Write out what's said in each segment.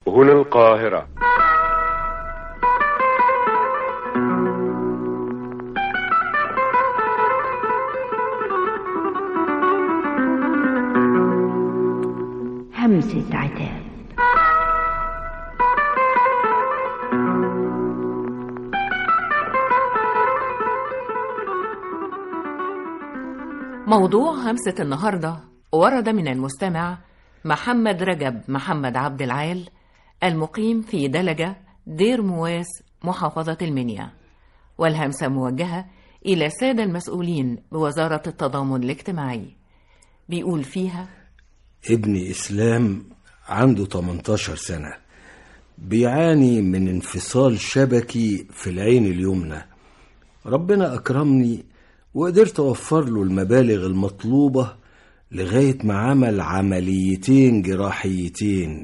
هنا القاهرة همسة عتاب موضوع همسة النهاردة ورد من المستمع محمد رجب محمد عبد العال المقيم في دلجة دير مواس محافظة المنيا والهمسة موجهة إلى السادة المسؤولين بوزارة التضامن الاجتماعي بيقول فيها ابني إسلام عنده 18 سنة بيعاني من انفصال شبكي في العين اليمنى ربنا أكرمني وقدرت أوفر له المبالغ المطلوبة لغاية ما عمل عمليتين جراحيتين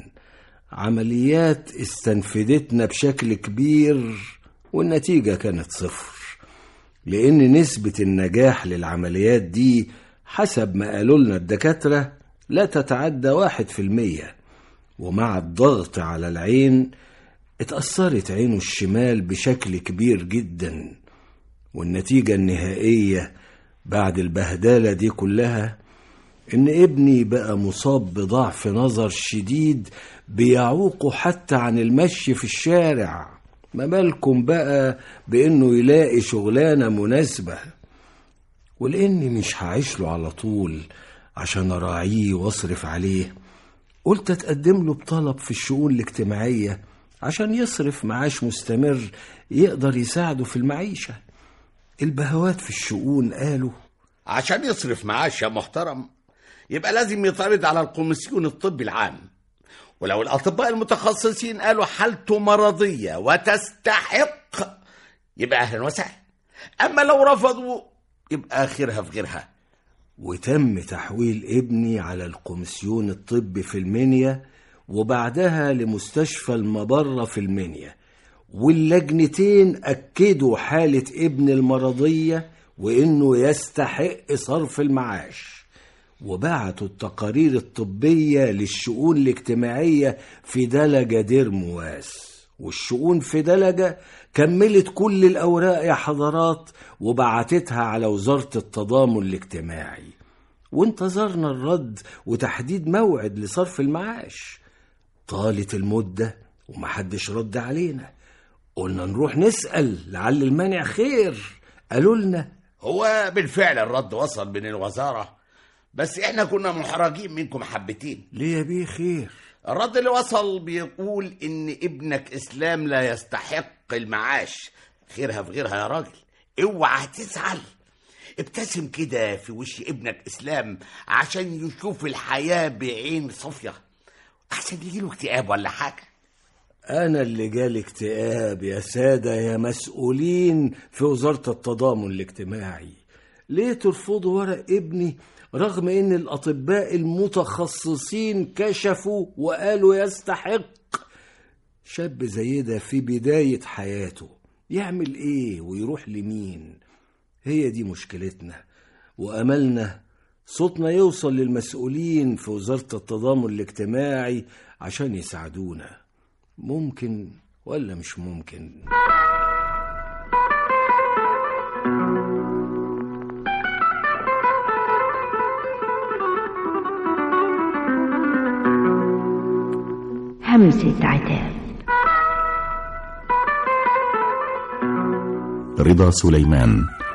عمليات استنفدتنا بشكل كبير والنتيجة كانت صفر لأن نسبة النجاح للعمليات دي حسب ما قالوا لنا الدكاترة لا تتعدى واحد في المية ومع الضغط على العين اتأثرت عينه الشمال بشكل كبير جدا والنتيجة النهائية بعد البهدلة دي كلها إن ابني بقى مصاب بضعف نظر شديد بيعوقه حتى عن المشي في الشارع ما بالكم بقى بإنه يلاقي شغلانة مناسبة ولأني مش هعيش له على طول عشان أراعيه وأصرف عليه قلت أتقدم له بطلب في الشؤون الاجتماعية عشان يصرف معاش مستمر يقدر يساعده في المعيشة البهوات في الشؤون قالوا عشان يصرف معاش يا محترم يبقى لازم يطرد على الكوميسيون الطبي العام ولو الأطباء المتخصصين قالوا حالته مرضية وتستحق يبقى أهلا وسهلا أما لو رفضوا يبقى خيرها في غيرها وتم تحويل ابني على الكوميسيون الطبي في المنيا وبعدها لمستشفى المبرة في المنيا واللجنتين أكدوا حالة ابن المرضية وإنه يستحق صرف المعاش وبعتوا التقارير الطبية للشؤون الاجتماعية في دلجة دير مواس والشؤون في دلجة كملت كل الأوراق يا حضرات وبعتتها على وزارة التضامن الاجتماعي وانتظرنا الرد وتحديد موعد لصرف المعاش طالت المدة ومحدش رد علينا قلنا نروح نسأل لعل المانع خير قالوا لنا هو بالفعل الرد وصل من الوزارة بس احنا كنا محرجين منكم حبتين ليه يا بيه خير الرد اللي وصل بيقول ان ابنك اسلام لا يستحق المعاش خيرها في غيرها يا راجل اوعى تزعل ابتسم كده في وش ابنك اسلام عشان يشوف الحياة بعين صافية احسن يجيله اكتئاب ولا حاجة أنا اللي جالي اكتئاب يا سادة يا مسؤولين في وزارة التضامن الاجتماعي ليه ترفضوا ورق ابني رغم ان الأطباء المتخصصين كشفوا وقالوا يستحق شاب زي ده في بداية حياته يعمل ايه ويروح لمين هي دي مشكلتنا وأملنا صوتنا يوصل للمسؤولين في وزارة التضامن الاجتماعي عشان يساعدونا ممكن ولا مش ممكن همسة عتاب رضا سليمان